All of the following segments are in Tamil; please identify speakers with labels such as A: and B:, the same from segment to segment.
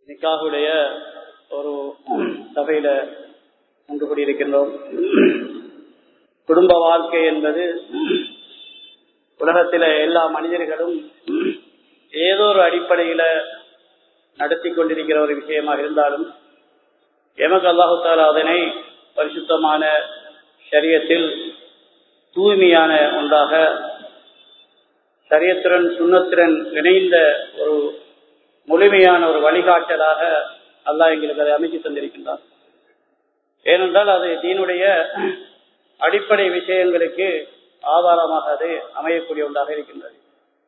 A: நிக்காகுடைய ஒரு சபையில ஒன்று கூடியிருக்கின்றோம் குடும்ப வாழ்க்கை என்பது உலகத்தில எல்லா மனிதர்களும் ஏதோ ஒரு அடிப்படையில நடத்தி கொண்டிருக்கிற ஒரு விஷயமாக இருந்தாலும் எமக்கு அல்லாஹால அதனை பரிசுத்தமான சரியத்தில் தூய்மையான ஒன்றாக சரியத்துடன் சுண்ணத்துடன் இணைந்த ஒரு முழுமையான ஒரு வழிகாட்டலாக அல்லாஹ் எங்களுக்கு அதை அமைச்சு தந்திருக்கின்றார் ஏனென்றால் அது தீனுடைய அடிப்படை விஷயங்களுக்கு ஆதாரமாக அது அமையக்கூடிய ஒன்றாக இருக்கின்றது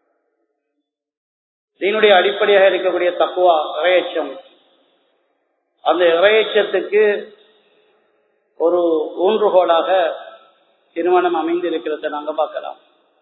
A: தீனுடைய அடிப்படையாக இருக்கக்கூடிய தக்குவா இறையச்சம் அந்த இறையச்சத்துக்கு ஒரு ஊன்றுகோலாக திருமணம் அமைந்திருக்கிறத நாங்க பார்க்கலாம்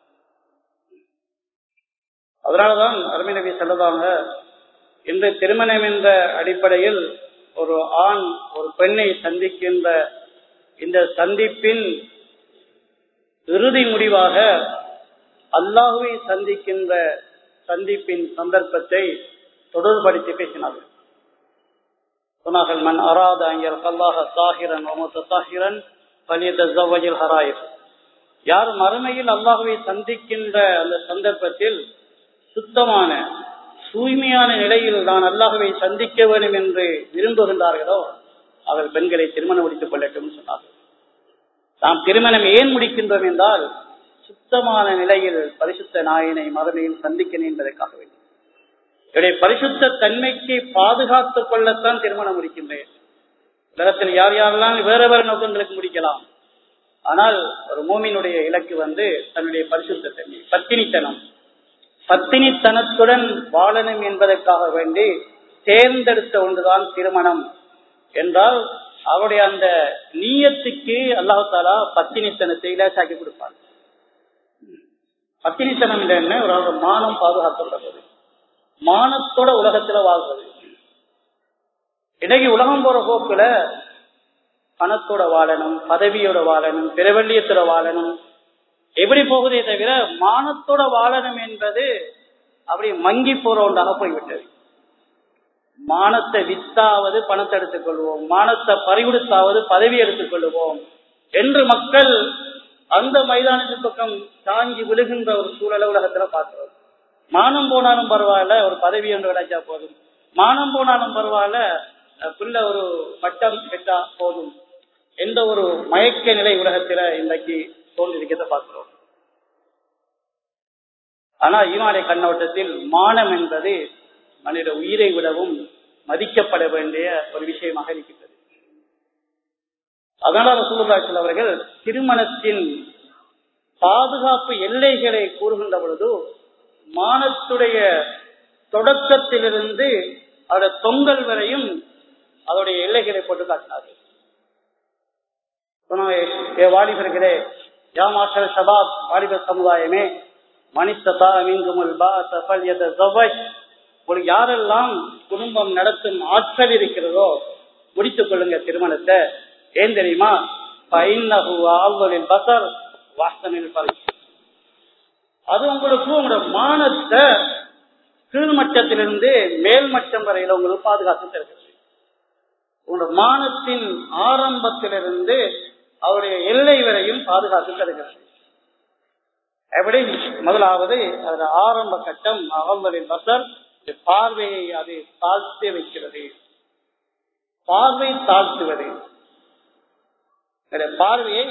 A: அதனாலதான் அருமை நபி சொல்லதாங்க இந்த திருமணம் என்ற அடிப்படையில் ஒரு ஆண் ஒரு பெண்ணை சந்திக்கின்ற இந்த சந்திப்பின் இறுதி முடிவாக அல்லாஹுவை சந்திக்கின்ற சந்திப்பின் சந்தர்ப்பத்தை தொடர்படுத்தி பேசினார்கள் சொன்னார்கள் மண் அராத அங்கர் கல்லாக சாகிரன் ஒமத்த சாகிரன் பலியதவஜில் ஹராயிர் யார் மறுமையில் அல்லாஹுவை சந்திக்கின்ற அந்த சந்தர்ப்பத்தில் சுத்தமான தூய்மையான நிலையில் நான் அல்லாஹுவை சந்திக்க வேண்டும் என்று விரும்புகின்றார்களோ அவர் பெண்களை திருமணம் முடித்துக் கொள்ளட்டும் சொன்னார்கள் நாம் திருமணம் ஏன் முடிக்கின்றோம் என்றால் சுத்தமான நிலையில் பரிசுத்த நாயனை மறுமையில் சந்திக்கணும் என்பதற்காக வேண்டும் என்னுடைய பரிசுத்த தன்மைக்கு பாதுகாத்துக் கொள்ளத்தான் திருமணம் முடிக்கின்றேன் உலகத்தில் யார் யாரெல்லாம் வேற வேற நோக்கங்களுக்கு முடிக்கலாம் ஆனால் ஒரு மூமினுடைய இலக்கு வந்து தன்னுடைய பரிசுத்த தன்மை பத்தினித்தனம் பத்தினித்தனத்துடன் வாழணும் என்பதற்காக வேண்டி தேர்ந்தெடுத்த ஒன்றுதான் திருமணம் என்றால் அவருடைய அந்த நீயத்துக்கு அல்லாஹாலா பத்தினித்தனத்தை இலேசாக்கி கொடுப்பார் பத்தினித்தனம் என்ன ஒரு மானம் பாதுகாக்கப்படுறது மானத்தோட உலகத்துல வாழ்றது இன்னைக்கு உலகம் போற போக்குல பணத்தோட வாழணும் பதவியோட வாழணும் பிரவல்லியத்தோட வாழணும் எப்படி போகுதே தவிர மானத்தோட வாழணும் என்பது அப்படி மங்கி போற ஒன்றாக போய்விட்டது மானத்தை வித்தாவது பணத்தை எடுத்துக் கொள்வோம் மானத்தை பறிகொடுத்தாவது பதவி எடுத்துக் கொள்வோம் என்று மக்கள் அந்த மைதானத்தின் பக்கம் தாங்கி விழுகின்ற ஒரு சூழலை உலகத்துல பார்க்கிறோம் மானம் போனாலும் பரவாயில்ல ஒரு பதவி என்று கிடைச்சா போதும் மானம் போனாலும் பரவாயில்ல புள்ள ஒரு பட்டம் பெற்றா போதும் எந்த ஒரு மயக்க நிலை உலகத்துல இன்றைக்கு தோன்றிருக்கிறத பார்க்கிறோம் ஆனா ஈமானை கண்ணோட்டத்தில் மானம் என்பது மனித உயிரை விடவும் மதிக்கப்பட வேண்டிய ஒரு விஷயமாக இருக்கின்றது அதனால ரசூலுல்லாஹி அவர்கள் திருமணத்தின் பாதுகாப்பு எல்லைகளை கூறுகின்ற பொழுது மானத்துடைய தொடக்கத்திலிருந்து அதோட தொங்கல் வரையும் அதோடைய எல்லைகளை போட்டு காட்டினார்கள் வாலிபர்களே யாமாசல் சபாப் வாலிப சமுதாயமே மனிததா மிங்குமுல் பா தஃபல் யத ஜவஜ் உங்களுக்கு யாரெல்லாம் குடும்பம் நடத்தும் ஆற்றல் இருக்கிறதோ முடித்துக் கொள்ளுங்க திருமணத்தை ஏன் தெரியுமா பசர் வாசனில் பரி அது உங்களுக்கு உங்களோட மானத்தை கீழ்மட்டத்திலிருந்து மேல் மட்டம் வரையில உங்களுக்கு பாதுகாத்து தருகிறது உங்களோட மானத்தின் ஆரம்பத்திலிருந்து அவருடைய எல்லை வரையும் பாதுகாத்து தருகிறது எப்படி முதலாவது அதோட ஆரம்ப கட்டம் அகம்பலின் பசர் பார்வையை அது தாழ்த்தி வைக்கிறது பார்வை தாழ்த்துவது பார்வையை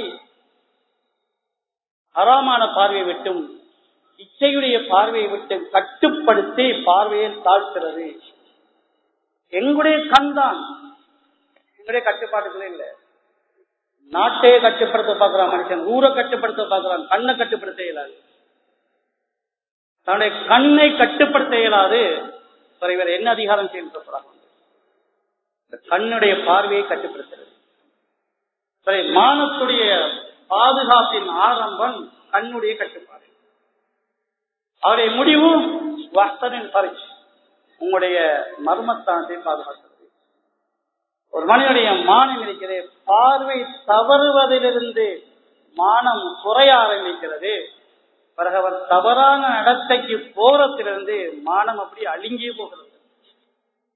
A: அறாமான பார்வையை விட்டும் இச்சையுடைய பார்வையை விட்டு கட்டுப்படுத்தி பார்வையை தாழ்த்துறது எங்களுடைய கண் தான் எங்களுடைய கட்டுப்பாட்டுகளே இல்லை நாட்டையே கட்டுப்படுத்த பார்க்கிறான் மனுஷன் ஊரை கட்டுப்படுத்த பார்க்கிறான் கண்ணை கட்டுப்படுத்த இயலாது தன்னுடைய கண்ணை கட்டுப்படுத்த இயலாது இவர் என்ன அதிகாரம் செயல்படுறாங்க கண்ணுடைய பார்வையை கட்டுப்படுத்துறது மானத்துடைய பாதுகாப்பின் ஆரம்பம் கண்ணுடைய கட்டுப்பாடு அவருடைய முடிவு வஸ்தனின் பரிசு உங்களுடைய மர்மஸ்தானத்தை பாதுகாக்கிறது ஒரு மனிதனுடைய மானம் இருக்கிறது பார்வை தவறுவதிலிருந்து மானம் குறைய ஆரம்பிக்கிறது பிறகு அவர் தவறான நடத்தைக்கு போறதிலிருந்து மானம் அப்படி அழுங்கியே போகிறது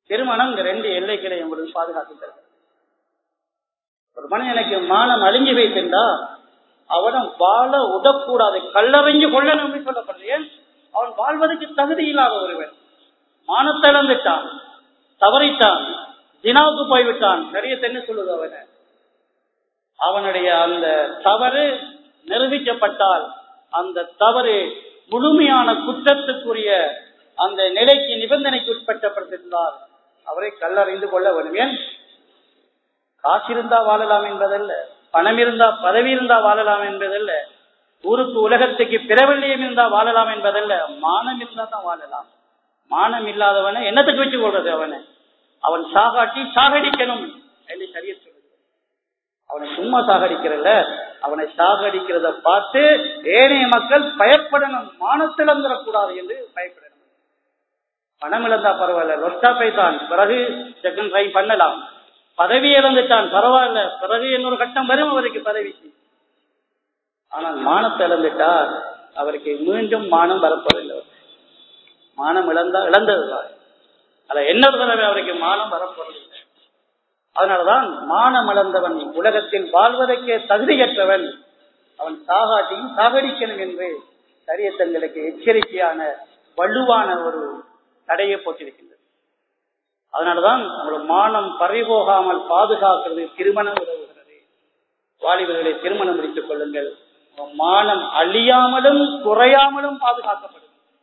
A: திருமணம் இந்த ரெண்டு எல்லைகளை உங்களுக்கு பாதுகாத்து தருகிறது ஒரு மனிதனுக்கு மானம் அழிஞ்சு வைத்திருந்தா அவனை வாழ உடக்கூடாது கல்லறிஞ்சு கொள்ளணும் சொல்லப்படுது ஏன் அவன் வாழ்வதற்கு தகுதி இல்லாத ஒருவன் மானத்தை இழந்துட்டான் தவறிட்டான் தினாவுக்கு போய்விட்டான் நிறைய என்ன சொல்லுது அவனை அவனுடைய அந்த தவறு நிரூபிக்கப்பட்டால் அந்த தவறு முழுமையான குற்றத்துக்குரிய அந்த நிலைக்கு நிபந்தனைக்கு உட்பட்டப்பட்டிருந்தால் அவரை கல்லறிந்து கொள்ள வேண்டும் ஏன் காசு இருந்தா வாழலாம் என்பதல்ல பணம் இருந்தா பதவி இருந்தா வாழலாம் என்பதல்ல ஊருக்கு உலகத்துக்கு பிறவெள்ளியம் இருந்தா வாழலாம் என்பதல்ல மானம் இருந்தா தான் வாழலாம் மானம் இல்லாதவனை என்னத்துக்கு வச்சு கொள்றது அவனை அவன் சாகாட்டி சாகடிக்கணும் என்று சரிய சொல்லுது அவனை சும்மா சாகடிக்கிறல்ல அவனை சாகடிக்கிறத பார்த்து ஏனைய மக்கள் பயப்படணும் மானத்தில் வந்துடக்கூடாது என்று பயப்படணும் பணம் இழந்தா பரவாயில்ல லொஸ்டா போய்தான் பிறகு செகண்ட் ட்ரை பண்ணலாம் பதவி இழந்துட்டான் பரவாயில்ல பிறகு இன்னொரு கட்டம் வரும் அவருக்கு பதவிக்கு ஆனால் மானத்தை இழந்துட்டார் அவருக்கு மீண்டும் மானம் வரப்போதில்லை மானம் இழந்தா இழந்ததுதான் அல்ல என்ன தடவை அவருக்கு மானம் வரப்போறதில்லை அதனாலதான் மானம் இழந்தவன் உலகத்தில் வாழ்வதற்கே தகுதியற்றவன் அவன் சாகாட்டியும் சாகடிக்கணும் என்று சரியத்தங்களுக்கு எச்சரிக்கையான வலுவான ஒரு தடையை போட்டிருக்கின்றது அதனாலதான் நம்மளோட மானம் பறிபோகாமல் பாதுகாக்கிறது திருமணம் உதவுகிறது வாலிபர்களை திருமணம் முடித்துக் கொள்ளுங்கள் மானம் அழியாமலும் குறையாமலும் பாதுகாக்கப்படும்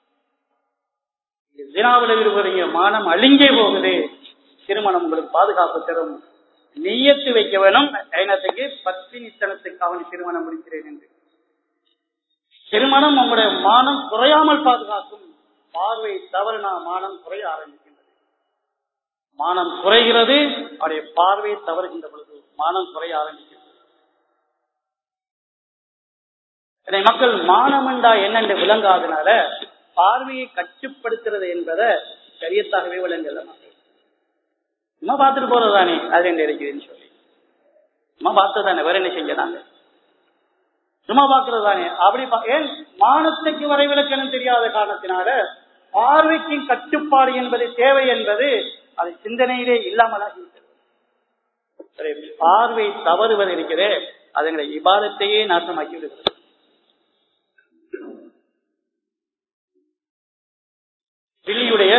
A: தினாவில் இருவருங்க மானம் அழிஞ்சே போகுது திருமணம் உங்களுக்கு பாதுகாப்பு தரும் நெய்யத்து வைக்க வேணும் ஐநத்துக்கு பத்தினித்தனத்துக்கு அவன் திருமணம் முடிக்கிறேன் என்று திருமணம் உங்களுடைய மானம் குறையாமல் பாதுகாக்கும் பார்வை தவறுனா மானம் குறைய ஆரம்பிக்கின்றது மானம் குறைகிறது அவருடைய பார்வை தவறுகின்ற பொழுது மானம் குறைய ஆரம்பிக்கிறது இதை மக்கள் மானம் என்றா என்னென்று விளங்காதனால பார்வையை கட்டுப்படுத்துறது என்பதை சரியத்தாகவே விளங்கல மக்கள் சும்மா பார்த்துட்டு போறதுதானே அது என்ன இருக்குதுன்னு சொல்லி சும்மா பார்த்தது தானே வேற என்ன செஞ்சாங்க சும்மா பார்க்கறது தானே அப்படி ஏன் மானத்துக்கு வரைவிலக்கணம் தெரியாத காரணத்தினால பார்வைக்கு கட்டுப்பாடு என்பது தேவை என்பது அது சிந்தனையிலே இல்லாமலாகி பார்வை தவறுவது இருக்கிறே அதுங்களை இபாதத்தையே நாசமாக்கி விடுகிறது தில்லியுடைய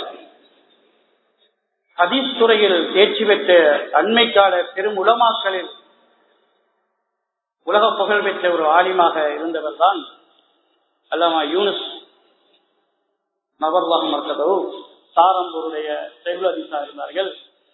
A: ஹதீஸ் துறையில் தேர்ச்சி பெற்ற அண்மைக்கால பெரும் உலமாக்களில் உலக புகழ் பெற்ற ஒரு ஆலிமாக இருந்தவர் தான் அல்லாமா யூனுஸ் நவர்வாக மர்க்கதோ சாரம்பூருடைய செகுல் அதிசா இருந்தார்கள்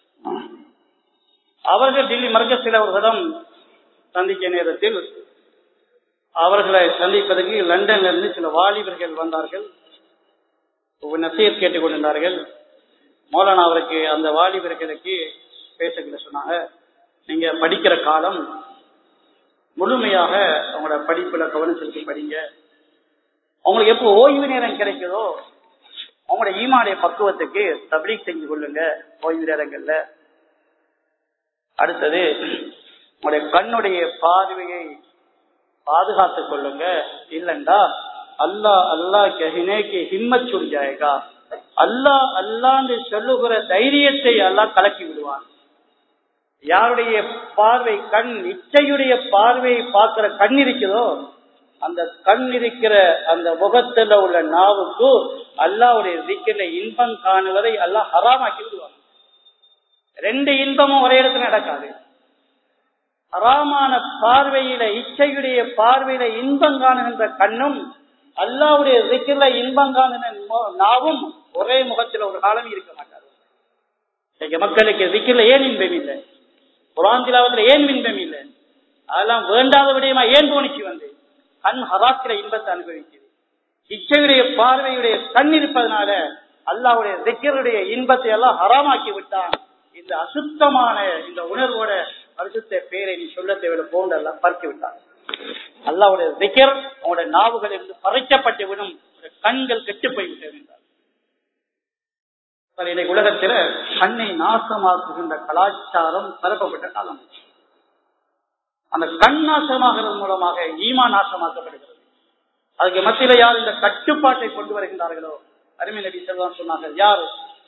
A: அவர்கள் தில்லி மர்க்கத்தில் அவர்களிடம் சந்திக்க நேரத்தில் அவர்களை சந்திப்பதற்கு லண்டன்ல இருந்து சில வாலிபர்கள் வந்தார்கள் நசீர் கேட்டுக் கொண்டிருந்தார்கள் மௌலானா அவருக்கு அந்த வாலிபர்களுக்கு பேசக்கிட்ட சொன்னாங்க நீங்க படிக்கிற காலம் முழுமையாக உங்களோட படிப்புல கவனம் செலுத்தி படிங்க உங்களுக்கு எப்போ ஓய்வு நேரம் கிடைக்குதோ உங்களோட ஈமாடைய பக்குவத்துக்கு தப்லீக் செஞ்சு கொள்ளுங்க ஓய்வு நேரங்கள்ல அடுத்தது உங்களுடைய கண்ணுடைய பார்வையை பாதுகாத்துக் கொள்ளுங்க இல்லண்டா அல்லா அல்லா கஹினேக்கு ஹிம்மத் சுடி ஜாயகா அல்லா அல்லாண்டு சொல்லுகிற தைரியத்தை அல்லாஹ் கலக்கி விடுவான் யாருடைய பார்வை கண் இச்சையுடைய பார்வையை பார்க்கிற கண் இருக்குதோ அந்த கண் இருக்கிற அந்த முகத்துல உள்ள நாவுக்கு அல்லாவுடைய திக்கிற இன்பம் காணுவதை அல்லாஹ் ஹராமாக்கி விடுவான் ரெண்டு இன்பமும் ஒரே இடத்துல நடக்காது ஹராமான பார்வையில இச்சையுடைய பார்வையில இன்பம் காணுகின்ற கண்ணும் அல்லாவுடைய திக்கிற இன்பம் காணுகிற நாவும் ஒரே முகத்தில் ஒரு காலம் இருக்க மாட்டார் மக்களுக்கு திக்கிற ஏன் இன்பம் இல்லை புறாந்திலாவத்துல ஏன் இன்பம் இல்லை அதெல்லாம் வேண்டாத விடயமா ஏன் தோணிச்சு வந்து கண் ஹராக்கிற இன்பத்தை அனுபவிக்குது இச்சையுடைய பார்வையுடைய கண் இருப்பதனால அல்லாவுடைய திக்கருடைய இன்பத்தை எல்லாம் ஹராமாக்கி விட்டான் இந்த அசுத்தமான இந்த உணர்வோட பரிசுத்த பேரை நீ சொல்ல தேவையில்லை போன்றெல்லாம் பறித்து விட்டான் அல்லாவுடைய திக்கர் உங்களுடைய நாவுகள் இருந்து பறைக்கப்பட்டு விடும் கண்கள் கெட்டு போய்விட்டது என்றார் இன்னைக்கு உலகத்துல கண்ணை நாசமாக்குகின்ற கலாச்சாரம் பரப்பப்பட்ட காலம் அந்த கண் நாசமாகிறது மூலமாக ஈமா நாசமாக்கப்படுகிறது அதுக்கு மத்தியில யார் இந்த கட்டுப்பாட்டை கொண்டு வருகின்றார்களோ அருமை நபி செல்வான் சொன்னார்கள் யார்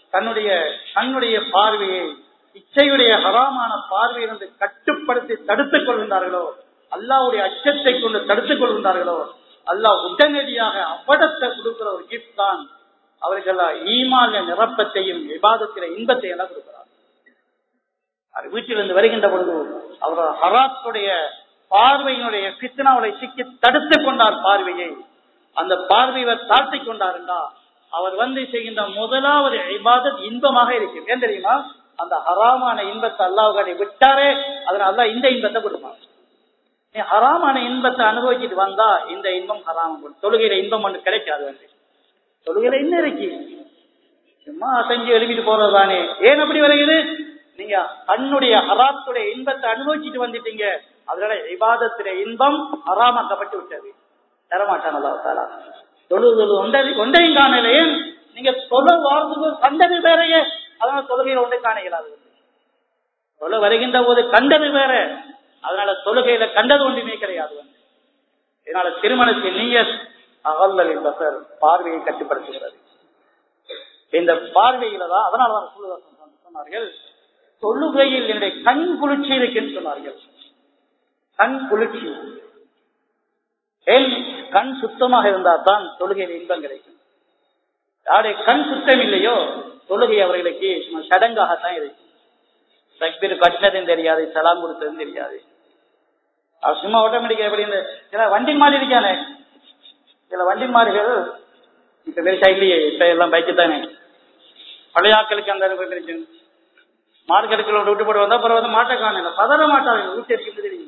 A: தன்னுடைய கண்ணுடைய பார்வையை இச்சையுடைய ஹராமான பார்வையிலிருந்து கட்டுப்படுத்தி தடுத்துக் கொள்கின்றார்களோ அல்லாவுடைய அச்சத்தை கொண்டு தடுத்துக் கொள்கின்றார்களோ அல்லாஹ் உடனடியாக அவ்வடத்தை கொடுக்கிற ஒரு கிஃப்ட் தான் அவர்கள் ஈமான நிரப்பத்தையும் விவாதத்தில இன்பத்தை எல்லாம் கொடுக்கிறார் அது வீட்டிலிருந்து வருகின்ற பொழுது அவர் ஹராத்துடைய பார்வையினுடைய பித்தனாவுடைய சிக்கி தடுத்துக் கொண்டார் பார்வையை அந்த பார்வையை தாழ்த்தி கொண்டார் என்றா அவர் வந்து செய்கின்ற முதலாவது இபாதத் இன்பமாக இருக்கும் ஏன் தெரியுமா அந்த ஹராமான இன்பத்தை அல்லாவுகளை விட்டாரே அதனால அல்லா இந்த இன்பத்தை கொடுப்பாங்க நீ ஹராமான இன்பத்தை அனுபவிச்சுட்டு வந்தா இந்த இன்பம் ஹராமம் தொழுகையில இன்பம் ஒன்று கிடைக்காது வந்து தொழுகையில என்ன இருக்கு சும்மா செஞ்சு எழுதிட்டு போறதுதானே ஏன் அப்படி வருகிறது நீங்க கண்ணுடைய ஹராத்துடைய இன்பத்தை அனுபவிச்சுட்டு வந்துட்டீங்க அதனால விவாதத்தில இன்பம் ஹராமாக்கப்பட்டு விட்டது தரமாட்டான் அல்லாஹாலா தொழுது ஒன்றை ஒன்றையும் காணலையே நீங்க தொழ வாழ்ந்து கண்டது வேறையே அதனால தொழுகையில ஒன்றை காண இயலாது தொழ வருகின்ற போது கண்டது வேற அதனால தொழுகையில கண்டது ஒன்றுமே கிடையாது வந்து இதனால திருமணத்தின் நீயத் அகல்லல் பசர் பார்வையை கட்டுப்படுத்துகிறது இந்த பார்வையில தான் அதனாலதான் சொன்னார்கள் தொழுகையில் என்னுடைய கண் குளிர்ச்சி இருக்குன்னு சொன்னார்கள் கண் குளிர்ச்சி ஏன் கண் சுத்தமாக இருந்தா தான் தொழுகையில் இன்பம் கிடைக்கும் யாருடைய கண் சுத்தம் இல்லையோ தொழுகை அவர்களுக்கு சடங்காகத்தான் இருக்கும் தக்பீர் கட்டினதும் தெரியாது சலாம் கொடுத்ததும் தெரியாது அவர் சும்மா ஆட்டோமேட்டிக்கா எப்படி இந்த சில வண்டி மாறி இருக்கானே சில வண்டி மாறிகள் இப்ப பெருசா இல்லையே இப்ப எல்லாம் பைக்கு தானே பழைய ஆட்களுக்கு அந்த அனுபவம் இருக்கு மார்க்கெட்டுக்குள்ள விட்டு போட்டு வந்தா அப்புறம் வந்து மாட்ட காணல பதற மாட்டாங்க ஊட்டி அடிக்கிறது தெரியும்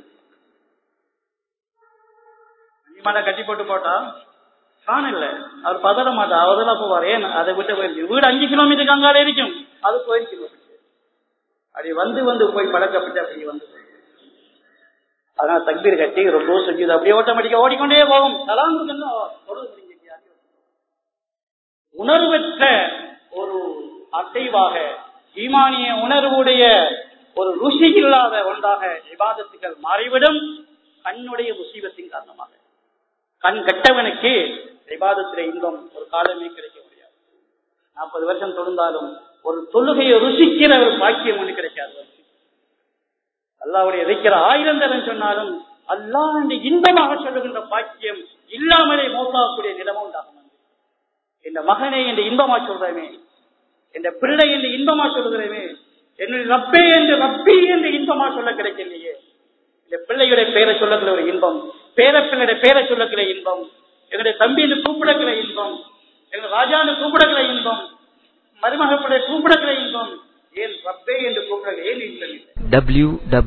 A: மாட்டை கட்டி போட்டு போட்டா காணல அவர் பதற மாட்டா அவர்தான் போவார் ஏன் அதை விட்டு போயிருக்கு வீடு அஞ்சு கிலோமீட்டருக்கு அங்கால இருக்கும் அது போயிருக்கு அப்படி வந்து வந்து போய் பழக்கப்பட்டு அப்படி வந்து அதனால தக்பீர் கட்டி ரொம்ப செஞ்சது அப்படியே ஆட்டோமேட்டிக்கா ஓடிக்கொண்டே போகும் சலாம் உணர்வற்ற ஒரு அசைவாக ஈமானிய உணர்வுடைய ஒரு ருசி இல்லாத ஒன்றாக விவாதத்துகள் மாறிவிடும் கண்ணுடைய முசீபத்தின் காரணமாக கண் கட்டவனுக்கு விவாதத்தில இன்பம் ஒரு காலமே கிடைக்க முடியாது நாற்பது வருஷம் தொழுந்தாலும் ஒரு தொழுகையை ருசிக்கிற ஒரு பாக்கியம் ஒன்று கிடைக்காது அல்லாவுடைய இருக்கிற ஆயிரம் தரம் சொன்னாலும் அல்லா என்று இன்பமாக சொல்லுகின்ற பாக்கியம் இல்லாமலே மோசாகக்கூடிய நிலமும் உண்டாகும் இந்த மகனை என்று இன்பமா சொல்றமே இந்த பிள்ளை என்று இன்பமா சொல்லுகிறேமே என்னுடைய ரப்பே என்று ரப்பி என்று இன்பமா சொல்ல கிடைக்கலையே இந்த பிள்ளையுடைய பெயரை சொல்லக்கிற ஒரு இன்பம் பேர பிள்ளையுடைய பெயரை சொல்லக்கிற இன்பம் எங்களுடைய தம்பி என்று கூப்பிடக்கிற இன்பம் எங்கள் ராஜான்னு கூப்பிடக்கிற இன்பம் மருமக பிள்ளை கூப்பிடக்கிற இன்பம் ஏன் ரப்பே என்று கூப்பிட ஏன் இன்பம்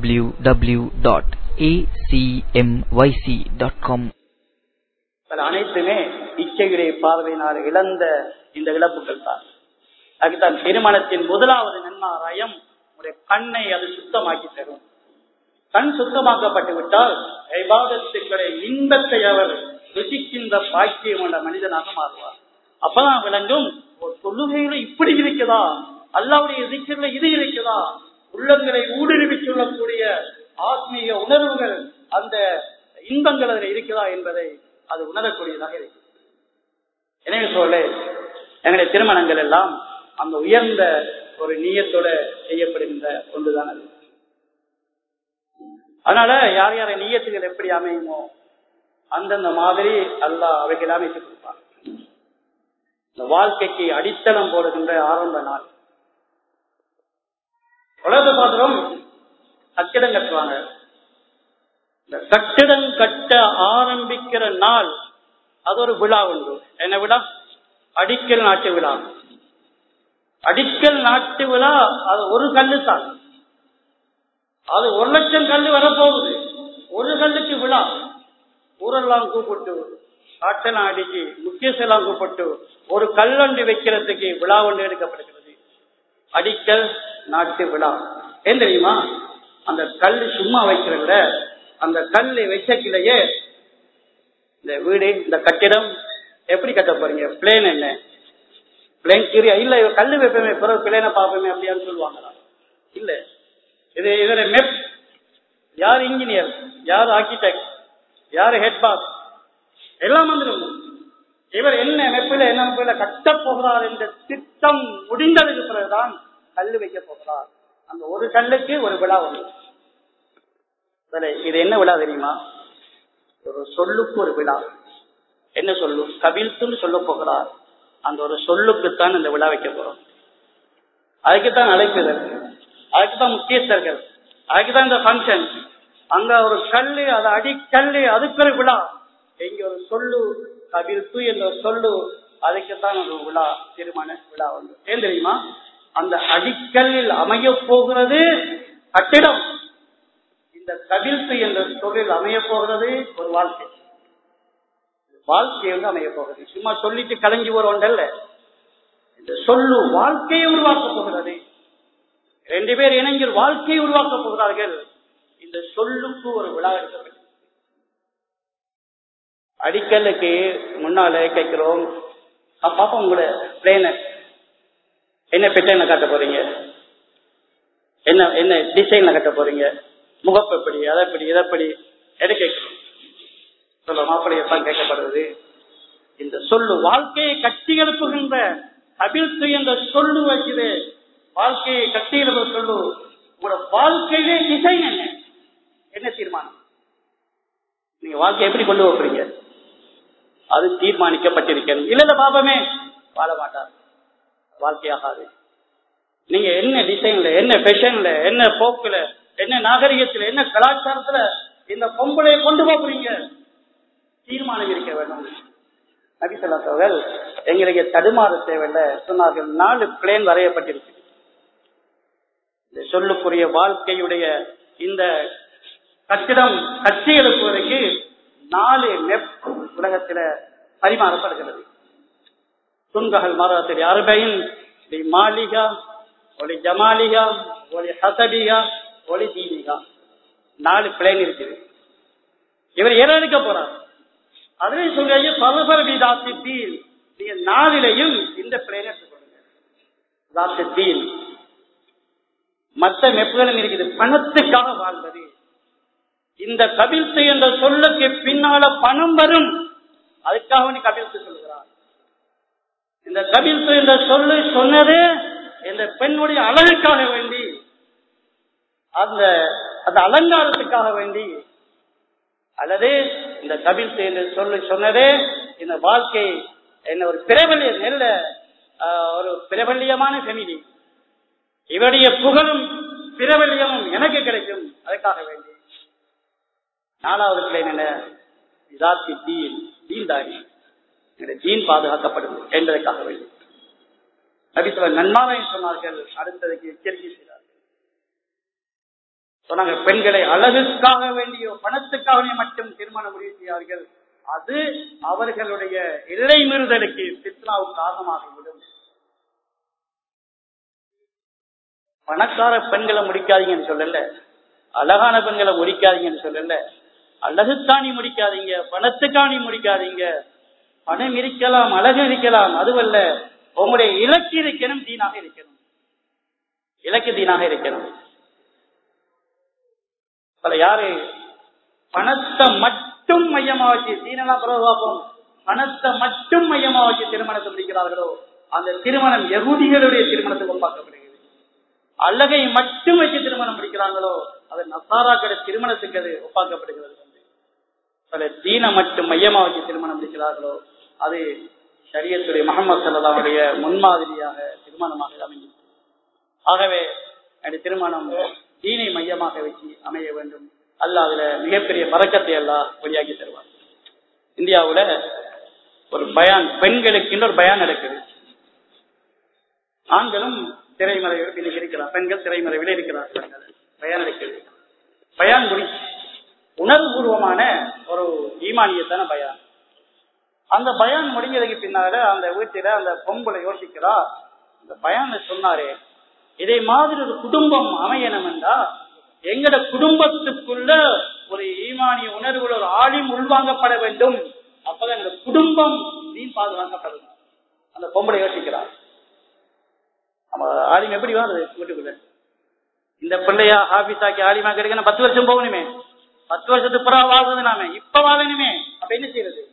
B: www.acmyc.com
A: அனைத்துமே இச்சையுடைய பார்வையினால் இழந்த இந்த இழப்புகள் தான் அதுதான் திருமணத்தின் முதலாவது நன்மாராயம் உடைய கண்ணை அது சுத்தமாக்கி தரும் கண் சுத்தமாக்கப்பட்டு விட்டால் ஐபாதத்துக்களை இன்பத்தை அவர் ருசிக்கின்ற பாக்கியம் உள்ள மனிதனாக மாறுவார் அப்பதான் விளங்கும் ஒரு தொழுகையில இப்படி இருக்குதா அல்லாவுடைய இருக்கிற இது இருக்குதா உள்ளங்களை ஊடுருவி சொல்லக்கூடிய ஆத்மீக உணர்வுகள் அந்த இன்பங்கள் அதில் இருக்குதா என்பதை அது உணரக்கூடியதாக இருக்கு எனவே சொல்ல எங்களுடைய திருமணங்கள் எல்லாம் அந்த உயர்ந்த ஒரு நீயத்தோட செய்யப்படுகின்ற ஒன்றுதான் அது அதனால யார் யார நீயத்துகள் எப்படி அமையுமோ அந்தந்த மாதிரி அல்லாஹ் அவைகள் அமைத்து கொடுப்பார் இந்த வாழ்க்கைக்கு அடித்தளம் போடுகின்ற ஆரம்ப நாள் உலக பாத்திரம் கட்டிடம் கட்டுவாங்க இந்த கட்டிடம் கட்ட ஆரம்பிக்கிற நாள் அது ஒரு விழா உண்டு என்ன விழா அடிக்கல் நாட்டு விழா அடிக்கல் நாட்டு விழா அது ஒரு கல்லு தான் அது ஒரு லட்சம் கல்லு வரப்போகுது ஒரு கல்லுக்கு விழா ஊரெல்லாம் கூப்பிட்டு காட்டெல்லாம் அடிச்சு முக்கியசெல்லாம் கூப்பிட்டு ஒரு கல்லொண்டு வைக்கிறதுக்கு விழா ஒன்று எடுக்கப்படுகிறது அடிக்கல் நாட்டு விழா ஏன் தெரியுமா அந்த கல் சும்மா வைக்கிறத அந்த கல்லை வச்சக்கிலேயே இந்த வீடு இந்த கட்டிடம் எப்படி கட்ட போறீங்க பிளேன் என்ன பிளேன் கீரியா இல்ல கல்லு வைப்போமே பிறகு பிளேனை பார்ப்போமே அப்படியான்னு சொல்லுவாங்களா இல்ல இது இதோட மெப் யார் இன்ஜினியர் யார் ஆர்கிடெக்ட் யார் ஹெட் பாஸ் எல்லாம் வந்துடும் இவர் என்ன அமைப்பில் என்ன அமைப்பில் கட்டப் போகிறார் என்ற திட்டம் முடிந்ததுக்கு பிறகுதான் கல்லு வைக்க போகிறார் அந்த ஒரு கல்லுக்கு ஒரு விழா உண்டு சரி, இது என்ன விழா தெரியுமா ஒரு சொல்லுக்கு ஒரு விழா என்ன சொல்லு கபில்த்துன்னு சொல்ல போகிறார் அந்த ஒரு சொல்லுக்குத்தான் இந்த விழா வைக்க போறோம் அதுக்குத்தான் அழைப்புதல் அதுக்குத்தான் முக்கியஸ்தர்கள் அதுக்குதான் இந்த ஃபங்க்ஷன் அங்க ஒரு கல்லு அது அடிக்கல்லு அதுக்கு ஒரு விழா இங்க ஒரு சொல்லு கபில்த்து என்ற ஒரு சொல்லு அதுக்குத்தான் ஒரு விழா திருமண விழா வந்து ஏன் தெரியுமா அந்த அடிக்கல்லில் அமைய போகிறது கட்டிடம் இந்த கபில்த்து என்ற சொல்லில் அமைய போகிறது ஒரு வாழ்க்கை வாழ்க்கை வந்து அமைய போகிறது சும்மா சொல்லிட்டு கலைஞ்சு ஒரு ஒன்றல்ல இந்த சொல்லு வாழ்க்கையை உருவாக்க போகிறது ரெண்டு பேர் இணைஞ்சு ஒரு வாழ்க்கையை உருவாக்க போகிறார்கள் இந்த சொல்லுக்கு ஒரு விழா எடுக்கப்பட்டது அடிக்கல்லுக்கு முன்னால கேட்கிறோம் பாப்பா உங்களோட பிளேன என்ன பெட்டனை காட்ட போறீங்க என்ன என்ன டிசைன்ல கட்ட போறீங்க முகப்பு எப்படி அதை எப்படி இதை எப்படி எதை கேட்கணும் சொல்ல மாப்பிள்ளையத்தான் கேட்கப்படுறது இந்த சொல்லு வாழ்க்கையை கட்டி எழுப்புகின்ற அபிழ்த்து என்ற சொல்லு வைக்குது வாழ்க்கையை கட்டி எழுப்ப சொல்லு உங்களோட வாழ்க்கையிலே டிசைன் என்ன என்ன தீர்மானம் நீங்க வாழ்க்கையை எப்படி கொண்டு போறீங்க அது தீர்மானிக்கப்பட்டிருக்கணும் இல்ல இல்ல பாப்பமே வாழ மாட்டார் வாழ்க்கையாகாது நீங்க என்ன டிசைன்ல என்ன ஃபேஷன்ல என்ன போக்குல என்ன நாகரிகத்துல என்ன கலாச்சாரத்துல இந்த பொம்பளையை கொண்டு போறீங்க தீர்மானம் இருக்க வேண்டும் நபிசல்லாத்தவர்கள் எங்களுக்கு தடுமாற தேவையில்ல சொன்னார்கள் நாலு பிளேன் வரையப்பட்டிருக்கு இந்த சொல்லுக்குரிய வாழ்க்கையுடைய இந்த கட்டிடம் கட்டி எழுப்புவதற்கு நாலு நெப் உலகத்தில பரிமாறப்படுகிறது துன்ககள் மரத்தில் அறுபையின் மாலிகா ஒளி ஜமாலிகா ஒளி ஹசபிகா ஒளி தீனிகா நாலு பிளேன் இருக்குது இவர் எதை எடுக்க போறார் அதே சொல்லிய பரபர விதாசி தீல் நீங்க நாளிலையும் இந்த பிளேன் எடுத்துக்கொள்ளுங்க தீல் மற்ற மெப்புகளும் இருக்குது பணத்துக்காக வாழ்வது இந்த கபில்த்து என்ற சொல்லுக்கு பின்னால பணம் வரும் அதுக்காக நீ கபில்த்து சொல்லுகிறார் இந்த கபில்த்து என்ற சொல்லு சொன்னது இந்த பெண்ணுடைய அழகுக்காக வேண்டி அந்த அந்த அலங்காரத்துக்காக வேண்டி அல்லது இந்த கபில் என்று சொல்லி சொன்னதே இந்த வாழ்க்கை என்ன ஒரு பிரபல்ய நெல்ல ஒரு பிரபல்யமான ஃபெமிலி இவருடைய புகழும் பிரபல்யமும் எனக்கு கிடைக்கும் அதுக்காக வேண்டி நாலாவது பிள்ளை என்ன இதாத்தி தீன் தீன்தாரி தீன் பாதுகாக்கப்படும் என்பதற்காக வேண்டி நபித்தவர் நன்மாராயம் சொன்னார்கள் அடுத்ததுக்கு எச்சரிக்கை செய்தார்கள் சொன்னாங்க பெண்களை அழகுக்காக வேண்டிய பணத்துக்காக மட்டும் திருமணம் முடிவு செய்யார்கள் அது அவர்களுடைய எல்லை மீறுதலுக்கு பித்னாவுக்கு காரணமாகிவிடும் பணக்கார பெண்களை முடிக்காதீங்கன்னு சொல்லல அழகான பெண்களை முடிக்காதீங்கன்னு சொல்லல அழகுக்காணி முடிக்காதீங்க பணத்துக்காணி முடிக்காதீங்க பணம் இருக்கலாம் அழகு இருக்கலாம் அதுவல்ல உங்களுடைய இலக்கு இருக்கணும் தீனாக இருக்கணும் இலக்கு தீனாக இருக்கணும் பல யாரு பணத்தை மட்டும் மையமா வச்சு தீனெல்லாம் பிறகு பார்ப்போம் பணத்தை மட்டும் மையமா வச்சு திருமணத்தை முடிக்கிறார்களோ அந்த திருமணம் எகுதிகளுடைய திருமணத்துக்கு ஒப்பாக்கப்படுகிறது அழகை மட்டும் வச்சு திருமணம் முடிக்கிறாங்களோ அது நசாராக்கள திருமணத்துக்கு அது ஒப்பாக்கப்படுகிறது பல தீன மட்டும் மையமா வச்சு திருமணம் முடிக்கிறார்களோ அது சரியத்துடைய முகமது சல்லாவுடைய முன்மாதிரியாக திருமணமாக அமையும் ஆகவே அந்த திருமணம் தீனை மையமாக வச்சு அமைய வேண்டும் அல்ல அதுல மிகப்பெரிய பறக்கத்தை எல்லாம் வெளியாக்கி தருவார் இந்தியாவுல ஒரு பயான் பெண்களுக்கு இன்னொரு பயான் நடக்குது ஆண்களும் திரைமறைவில் இன்னைக்கு இருக்கிறார் பெண்கள் திரைமறைவில் இருக்கிறார்கள் பயான் நடக்குது பயான் முடிச்சு உணர்வுபூர்வமான ஒரு ஈமானியத்தான பயான் அந்த பயான் முடிஞ்சதுக்கு பின்னால அந்த வீட்டில அந்த பொம்பளை யோசிக்கிறா இந்த பயான் சொன்னாரே இதே மாதிரி ஒரு குடும்பம் அமையணும் என்றா எங்கட குடும்பத்துக்குள்ள ஒரு ஈமானிய உணர்வுகள் ஒரு ஆளிம் உள்வாங்கப்பட வேண்டும் அப்பதான் இந்த குடும்பம் நீன் பாதுகாக்கப்படும் அந்த பொம்பளை யோசிக்கிறார் நம்ம ஆலிம் எப்படி வாருது வீட்டுக்குள்ள இந்த பிள்ளையா ஆபீஸாக்கி ஆலிமா கிடைக்கணும் பத்து வருஷம் போகணுமே பத்து வருஷத்துக்கு புறா வாழ்றது நாம இப்ப வாழணுமே அப்ப என்ன செய்யறது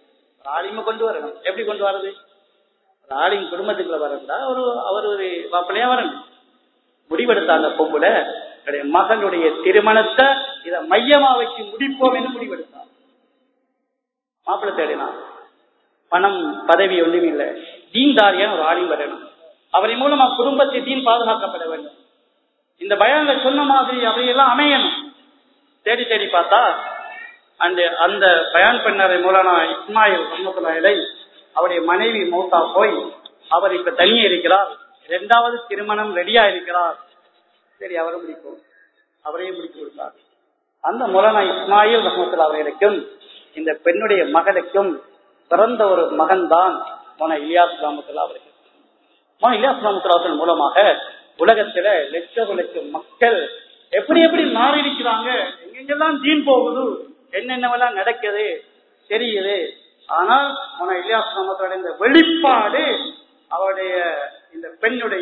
A: ஆலிமை கொண்டு வரணும் எப்படி கொண்டு வர்றது ஒரு ஆலிம் குடும்பத்துக்குள்ள வரணும்னா ஒரு அவர் ஒரு மாப்பிள்ளையா வரணும் முடிவெடுத்த அந்த பொம்புல தன்னுடைய மகனுடைய திருமணத்தை இதை மையமா வச்சு முடிப்போம் என்று முடிவெடுத்தார் மாப்பிள்ளை தேடினான் பணம் பதவி ஒன்றும் இல்லை தீன்தாரியான ஒரு ஆலிம் வரணும் அவரின் மூலமா குடும்பத்தை தீன் பாதுகாக்கப்பட வேண்டும் இந்த பயான்ல சொன்ன மாதிரி அவையெல்லாம் அமையணும் தேடி தேடி பார்த்தா அந்த அந்த பயான் பண்ணரை மூலனா இஸ்மாயில் ரஹமத்துல்லாஹிலை அவருடைய மனைவி மௌத்தா போய் அவர் இப்ப தனியே இருக்கிறார் இரண்டாவது திருமணம் ரெடியா இருக்கிறார் சரி அவரை முடிக்கும் அவரையும் முடித்து கொடுத்தார் அந்த மூலனா இஸ்மாயில் ரஹமத்துல்லா அவர்களுக்கும் இந்த பெண்ணுடைய மகளுக்கும் பிறந்த ஒரு மகன் தான் மோன இலியாஸ் ரஹமத்துல்லா அவர்கள் மோன இலியாஸ் ரஹமத்துல்லா அவர்கள் மூலமாக உலகத்துல லட்சம் லட்சம் மக்கள் எப்படி எப்படி மாறி இருக்கிறாங்க எங்கெங்கெல்லாம் தீன் போகுது என்னென்னவெல்லாம் நடக்குது தெரியுது ஆனால் மன இலியாஸ் ரஹமத்தோட இந்த வெளிப்பாடு அவருடைய இந்த பெண்ணுடைய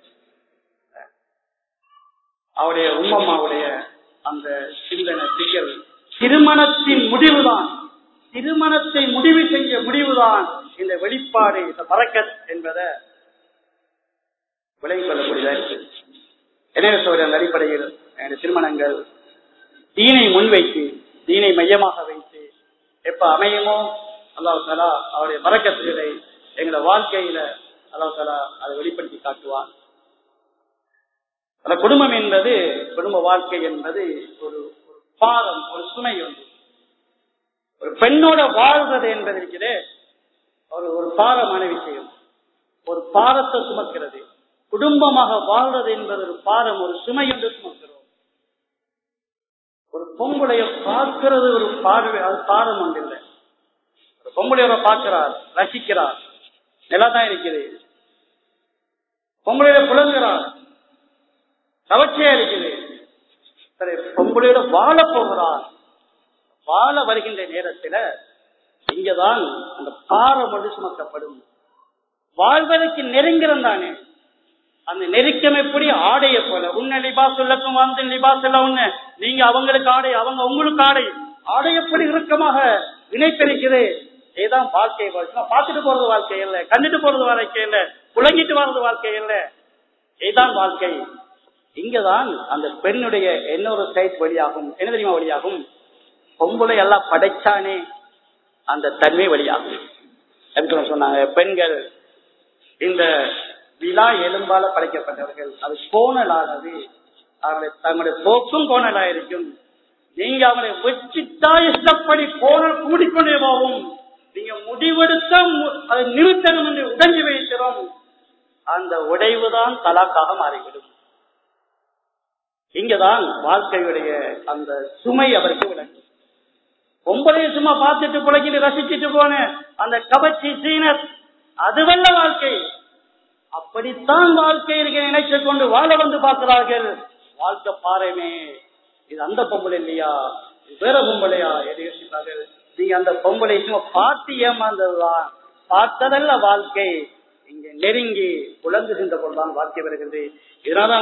A: அவருடைய உம்மம்மாவுடைய அந்த சிந்தனை திகழ் திருமணத்தின் முடிவுதான் திருமணத்தை முடிவு செஞ்ச முடிவுதான் இந்த வெளிப்பாடு இந்த பறக்கத் என்பதை விளங்கிக் கொள்ளக்கூடியதா இருக்கு எனவே சொல்ற அந்த அடிப்படையில் இந்த திருமணங்கள் தீனை முன்வைத்து தீனை மையமாக வைத்து எப்ப அமையுமோ அல்லாஹ் தாலா அவருடைய பறக்கத்துகளை எங்களை வாழ்க்கையில அல்லாஹ் தாலா அதை வெளிப்படுத்தி காட்டுவான் அந்த குடும்பம் என்பது குடும்ப வாழ்க்கை என்பது ஒரு ஒரு பாரம் ஒரு சுமை ஒன்று ஒரு பெண்ணோட வாழ்வது என்பது இருக்கிறது ஒரு ஒரு பாரமான விஷயம் ஒரு பாரத்தை சுமக்கிறது குடும்பமாக வாழ்றது என்பது ஒரு பாரம் ஒரு சுமை என்று சுமக்கிறோம் ஒரு பொம்புடைய பார்க்கிறது ஒரு பார்வை அது பாரம் ஒன்று இல்லை ஒரு பொம்புடையவரை பார்க்கிறார் ரசிக்கிறார் நல்லா தான் இருக்குது பொம்பளையோட புலங்குறார் கவர்ச்சியா இருக்குது சரி பொம்பளையோட வாழ போகிறார் வாழ வருகின்ற நேரத்துல இங்கதான் அந்த பாரம் ஒன்று சுமக்கப்படும் வாழ்வதற்கு நெருங்கிறோம் தானே அந்த நெருக்கம் எப்படி ஆடைய போல உன்ன லிபாஸ் உள்ளக்கும் வந்து லிபாஸ் எல்லாம் ஒண்ணு நீங்க அவங்களுக்கு ஆடை அவங்க உங்களுக்கு ஆடை ஆடை எப்படி இறுக்கமாக இணைப்பிருக்குது இதுதான் வாழ்க்கை வாழ்க்கை பார்த்துட்டு போறது வாழ்க்கை இல்ல கண்டுட்டு போறது வாழ்க்கை இல்ல புழங்கிட்டு வர்றது வாழ்க்கை இல்ல இதுதான் வாழ்க்கை இங்கதான் அந்த பெண்ணுடைய இன்னொரு சைட் வழியாகும் என்ன தெரியுமா வழியாகும் பொம்பளை எல்லாம் படைச்சானே அந்த தன்மை வழியாகும் எப்படி சொன்னாங்க பெண்கள் இந்த விழா எலும்பால படைக்கப்பட்டவர்கள் அது கோணலானது அவர்களை தங்களுடைய போக்கும் கோணலா இருக்கும் நீங்க அவங்களை வச்சுட்டா இஷ்டப்படி கோணல் கூடிக்கொண்டே போகும் நீங்க முடிவெடுத்த அதை நிறுத்தணும் என்று உடஞ்சி வைக்கிறோம் அந்த உடைவுதான் தலாக்காக மாறிவிடும் இங்கதான் வாழ்க்கையுடைய அந்த சுமை அவருக்கு விளங்கும் ஒன்பதைய சும்மா பார்த்துட்டு புழைக்கிட்டு ரசிச்சுட்டு போன அந்த கபச்சி சீனர் அதுவல்ல வாழ்க்கை அப்படித்தான் வாழ்க்கை இருக்க நினைச்சு கொண்டு வாழ வந்து பார்க்கிறார்கள் வாழ்க்கை பாருமே இது அந்த பொம்பளை இல்லையா இது வேற பொம்பளையா எது யோசிப்பார்கள் நீங்க அந்த பொம்பளை சும்மா பார்த்து ஏமாந்ததுதான் பார்த்ததல்ல வாழ்க்கை இங்க நெருங்கி புலங்குகின்ற பொழுதுதான் வாழ்க்கை வருகிறது இதனால்தான்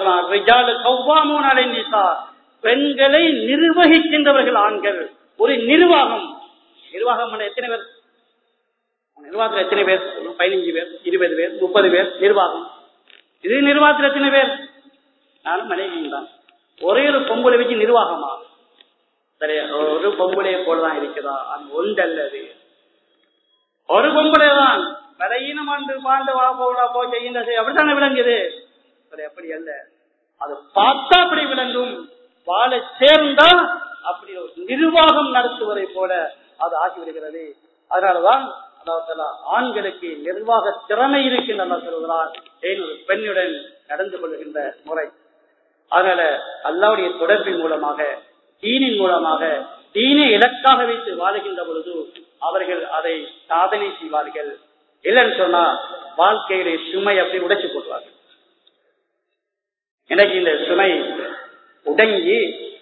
A: அல்லா பெண்களை நிர்வகிக்கின்றவர்கள் ஆண்கள் ஒரு நிர்வாகம் நிர்வாகம் எத்தனை பேர் நிர்வாகத்தில் எத்தனை பேர் பதினஞ்சு பேர் இருபது பேர் முப்பது பேர் நிர்வாகம் இது நிர்வாகத்தில் எத்தனை பேர் நானும் மனைவியும் தான் ஒரே ஒரு பொம்பளை வச்சு நிர்வாகமா சரி ஒரு பொம்பளையை போலதான் இருக்குதா அது ஒன்றல்லது ஒரு பொம்பளை தான் விலையினம் ஆண்டு பாண்டு வா போடா போ செய்யுங்க அப்படித்தானே விளங்குது சரி அப்படி அல்ல அது பார்த்தா அப்படி விளங்கும் வாழ சேர்ந்தா அப்படி ஒரு நிர்வாகம் நடத்துவதை போல அது ஆகிவிடுகிறது அதனாலதான் அல்லாஹ் ஆண்களுக்கு நிர்வாக திறமை இருக்கு நல்லா சொல்கிறார் ஏன் ஒரு பெண்ணுடன் நடந்து கொள்கின்ற முறை அதனால அல்லாவுடைய தொடர்பின் மூலமாக தீனின் மூலமாக தீனை இலக்காக வைத்து வாழுகின்ற பொழுது அவர்கள் அதை சாதனை செய்வார்கள் இல்லைன்னு சொன்னா வாழ்க்கையுடைய சுமை அப்படி உடைச்சு போடுவார்கள் எனக்கு இந்த சுமை உடங்கி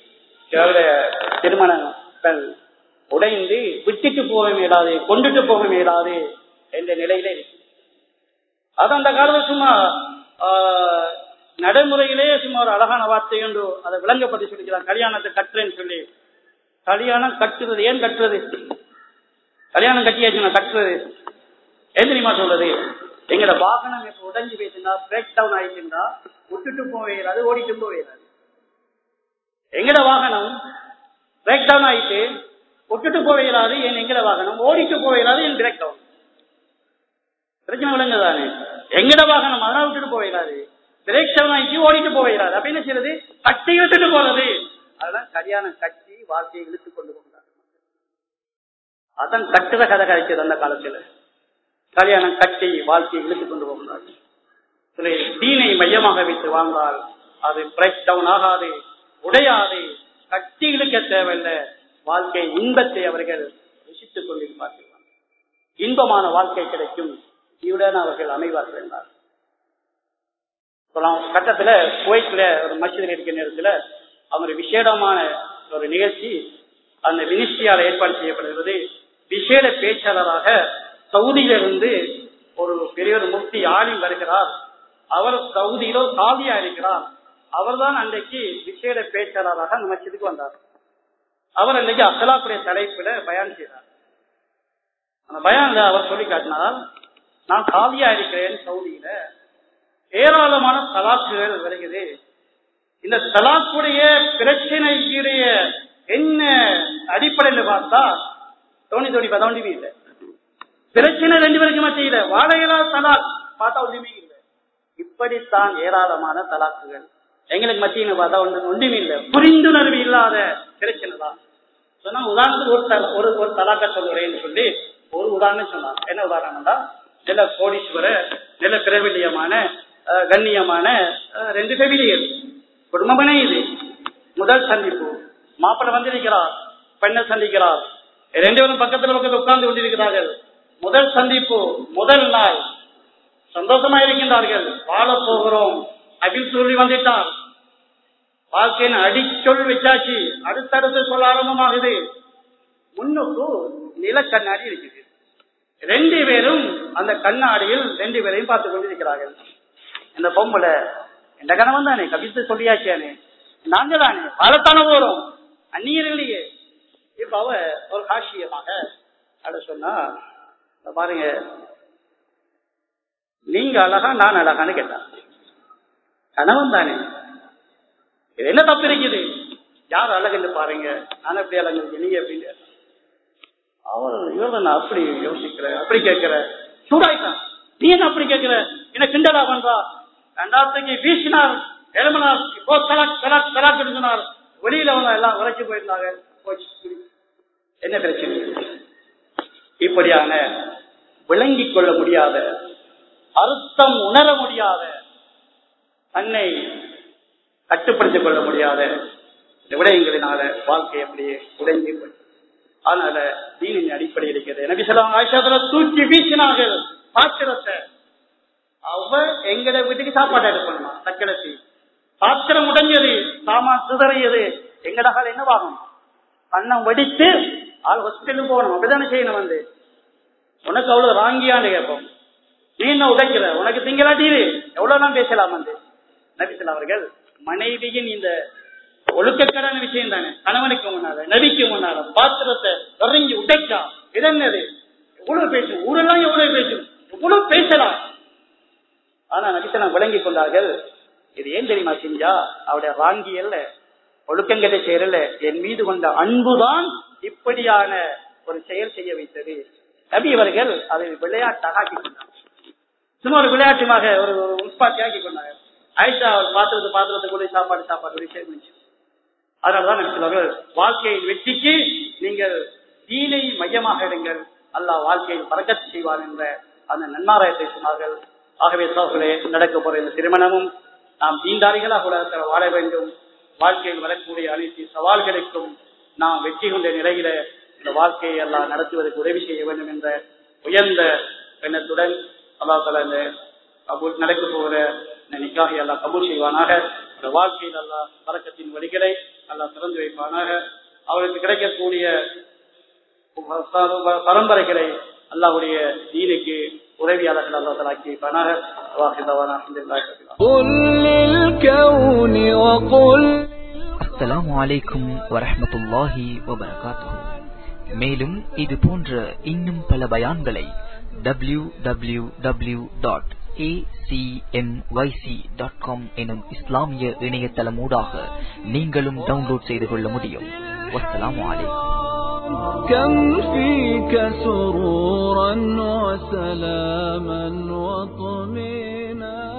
A: திருமணங்கள் உடைந்து விட்டுட்டு போக இயலாது கொண்டுட்டு போக இயலாது என்ற நிலையில இருக்கு அது அந்த காலத்தில் சும்மா நடைமுறையிலே சும்மா ஒரு அழகான வார்த்தை என்று அதை விளங்கப்பட்டு சொல்லிக்கிறார் கல்யாணத்தை கட்டுறேன்னு சொல்லி கல்யாணம் கட்டுறது ஏன் கட்டுறது கல்யாணம் கட்டியாச்சு நான் கட்டுறது ஏன் தெரியுமா சொல்றது எங்கட வாகனம் இப்ப உடஞ்சி போயிட்டுனா பிரேக் டவுன் ஆயிட்டுண்டா விட்டுட்டு போவேறாது ஓடிட்டு போவேறாது எங்கட வாகனம் பிரேக் டவுன் ஆயிட்டு விட்டுட்டு போவேறாது என் எங்கட வாகனம் ஓடிட்டு போவேறாது என் பிரேக் டவுன் பிரச்சனை விளங்குதானே எங்கட வாகனம் அதனால விட்டுட்டு போவேறாது பிரேக் டவுன் ஆயிட்டு ஓடிட்டு போவேறாது அப்ப என்ன செய்யறது கட்டி விட்டுட்டு போறது அதெல்லாம் கல்யாணம் கட்டி வாழ்க்கையை இழுத்து கொண்டு போகிறார் அதான் கட்டுற கதை கழிச்சது அந்த காலத்துல கல்யாணம் கட்டி வாழ்க்கையை இழுத்து கொண்டு போகிறார் தீனை மையமாக வைத்து வாழ்ந்தால் அது பிரேக் டவுன் ஆகாது உடையாது கட்டி இழுக்க தேவையில்லை வாழ்க்கை இன்பத்தை அவர்கள் ருசித்துக் கொண்டிருப்பார்கள் இன்பமான வாழ்க்கை கிடைக்கும் இவுடன் அவர்கள் அமைவார்கள் என்றார் கட்டத்துல குவைட்ல ஒரு மசிதில் இருக்கிற நேரத்துல அவங்க விசேடமான ஒரு நிகழ்ச்சி அந்த மினிஸ்ட்ரியால் ஏற்பாடு செய்யப்படுகிறது விசேட பேச்சாளராக சவுதியிலிருந்து ஒரு பெரிய ஒரு முக்தி ஆலிம் வருகிறார் அவர் சவுதியிலோ சாதியா இருக்கிறார் அவர்தான் அன்றைக்கு விசேட பேச்சாளராக அந்த மசிதுக்கு வந்தார் அவர் அன்றைக்கு அசலாக்குடைய தலைப்புல பயான் செய்தார் அந்த பயான்ல அவர் சொல்லி காட்டினார் நான் சாதியா இருக்கிறேன் சவுதியில ஏராளமான தலாக்குகள் வருகிறது இந்த தலாக்குடைய பிரச்சனைக்குடைய என்ன அடிப்படையில் பார்த்தா தோணி தோணி பதொண்டிமே இல்லை பிரச்சனை ரெண்டு பேருக்கு மத்தியில வாழையலா தலாக் பார்த்தா ஒன்றுமே இல்லை இப்படித்தான் ஏராளமான தலாக்குகள் எங்களுக்கு மத்தியில பார்த்தா ஒன்று ஒன்றுமே இல்லை புரிந்துணர்வு இல்லாத பிரச்சனை தான் சொன்னா உதாரணத்துக்கு ஒரு தல- ஒரு ஒரு தலாக்க சொல்லுறேன்னு சொல்லி ஒரு உதாரணம் சொன்னார் என்ன உதாரணம்டா நில கோடீஸ்வர நில பிரபல்யமான அஹ், கண்ணியமான அஹ், ரெண்டு பெவிலியர் குடும்பமே இது முதல் சந்திப்பு மாப்பிள்ளை வந்திருக்கிறார் பெண்ணை சந்திக்கிறார் ரெண்டு பேரும் பக்கத்துல பக்கத்தில் உட்கார்ந்து கொண்டிருக்கிறார்கள் முதல் சந்திப்பு முதல் நாள் சந்தோஷமா இருக்கின்றார்கள் வாழ போகிறோம் அப்படின்னு சொல்லி வந்துட்டார் வாழ்க்கையின் அடிச்சொல் வச்சாச்சு அடுத்தடுத்து சொல்ல ஆரம்பமாகுது முன்னுக்கு நிலக்கண்ணாடி இருக்குது ரெண்டு பேரும் அந்த கண்ணாடியில் ரெண்டு பேரையும் பார்த்து கொண்டிருக்கிறார்கள் இந்த பொம்பளை இந்த கணவன் தானே கவித்து சொல்லியாச்சானே நாங்க தானே வாழத்தானே போறோம் அந்நியர் இல்லையே இப்ப அவ ஒரு காட்சியமாக அட சொன்னா "இத பாருங்க நீங்க அழகா நான் அழகான்னு கேட்டான் கணவன் தானே இது என்ன தப்பு இருக்குது யார் அழகுன்னு பாருங்க நான் எப்படி அழகு இருக்கு நீங்க எப்படி அவர் இவர் நான் அப்படி யோசிக்கிற அப்படி கேட்கிற சூடாயிட்டான் நீ என்ன அப்படி கேட்கிற என்ன கிண்டலா பண்றா ரெண்டாயிரத்துக்கு வீசினார் எழுமனார் இப்போ தலாக் தலாக் தலாக் சொன்னார் வெளியில அவங்க எல்லாம் உரைச்சு போயிருந்தாங்க போச்சு என்ன பிரச்சனை இப்படியான விளங்கிக் கொள்ள முடியாத அர்த்தம் உணர முடியாத தன்னை கட்டுப்படுத்திக் கொள்ள முடியாத இந்த விடயங்களினால வாழ்க்கை அப்படியே உடைஞ்சு போய் அதனால தீனின் அடிப்படை இருக்கிறது நபி சொல்லாங்க ஆயிஷாத்துல தூக்கி வீசினார்கள் பாத்திரத்தை அவ எங்கட வீட்டுக்கு சாப்பாடு எடுக்கணுமா தக்கடத்தி பாத்திரம் உடைஞ்சது சாமான் சிதறியது எங்கட கால என்னவாகும் கண்ணம் வடித்து ஆள் ஹாஸ்பிட்டலுக்கு போகணும் அப்படித்தானே செய்யணும் வந்து உனக்கு அவ்வளவு ராங்கியான்னு கேட்போம் நீ என்ன உடைக்கிற உனக்கு திங்களாட்டீரு எவ்வளவு தான் பேசலாம் வந்து நபிசல் அவர்கள் மனைவியின் இந்த ஒழுக்கக்கடான விஷயம் தானே கணவனுக்கு முன்னால நபிக்கு முன்னால பாத்திரத்தை வரைஞ்சி உடைக்கா இதென்னது எவ்வளவு பேசும் ஊரெல்லாம் எவ்வளவு பேசும் எவ்வளவு பேசலாம் ஆனா நபிசலாம் விளங்கி கொண்டார்கள் இது ஏன் தெரியுமா செஞ்சா அவருடைய ராங்கி அல்ல ஒழுக்கங்கத்தை செயலல்ல என் மீது கொண்ட அன்புதான் இப்படியான ஒரு செயல் செய்ய வைத்தது நபி அவர்கள் அதை விளையாட்டாக ஆக்கி கொண்டார் சும்மா ஒரு விளையாட்டுமாக ஒரு ஒரு உற்பத்தி ஆக்கி கொண்டாங்க ஆயிஷா அவர் பாத்திரத்து பாத்திரத்தை கூட சாப்பாடு சாப்பாடு கூட சேர்ந்து அதனாலதான் நபி சொல்வார்கள் வாழ்க்கையின் வெற்றிக்கு நீங்கள் தீனை மையமாக எடுங்கள் அல்லாஹ் வாழ்க்கையில் பறக்கத்து செய்வார் என்ற அந்த நன்மாராயத்தை சொன்னார்கள் ஆகவே சோர்களே நடக்க போற இந்த திருமணமும் நாம் தீண்டாரிகளாக உலகத்தில் வாழ வேண்டும் வாழ்க்கையில் வரக்கூடிய அனைத்து சவால்களுக்கும் நாம் வெற்றி கொண்ட நிலையில இந்த வாழ்க்கையை எல்லாம் நடத்துவதற்கு உதவி செய்ய வேண்டும் என்ற உயர்ந்த எண்ணத்துடன் அல்லாஹ் தலா இந்த கபூல் நடக்க போகிற இந்த நிக்காகை எல்லாம் கபூல் செய்வானாக இந்த வாழ்க்கையில் அல்லாஹ் பறக்கத்தின் வழிகளை அல்லாஹ் திறந்து வைப்பானாக அவருக்கு கிடைக்கக்கூடிய பரம்பரைகளை அல்லாஹ்வுடைய தீனுக்கு உதவியாளர்கள் அல்லாஹ் தலா ஆக்கி வைப்பானாக வாஹிதவானா
B: قل للكون وقل
C: அஸ்ஸலாமு அலைக்கும் வரஹ்மத்துல்லாஹி வபரகாத்துஹு மேலும் இது போன்ற இன்னும் பல பயான்களை டபிள்யூ டபிள்யூ டபிள்யூ டாட் எனும் இஸ்லாமிய இணையதளமூடாக நீங்களும் டவுன்லோட் செய்து கொள்ள முடியும் வஸ்ஸலாமு அலைக்கும்
B: كم فيك سرورا وسلاما وطمينا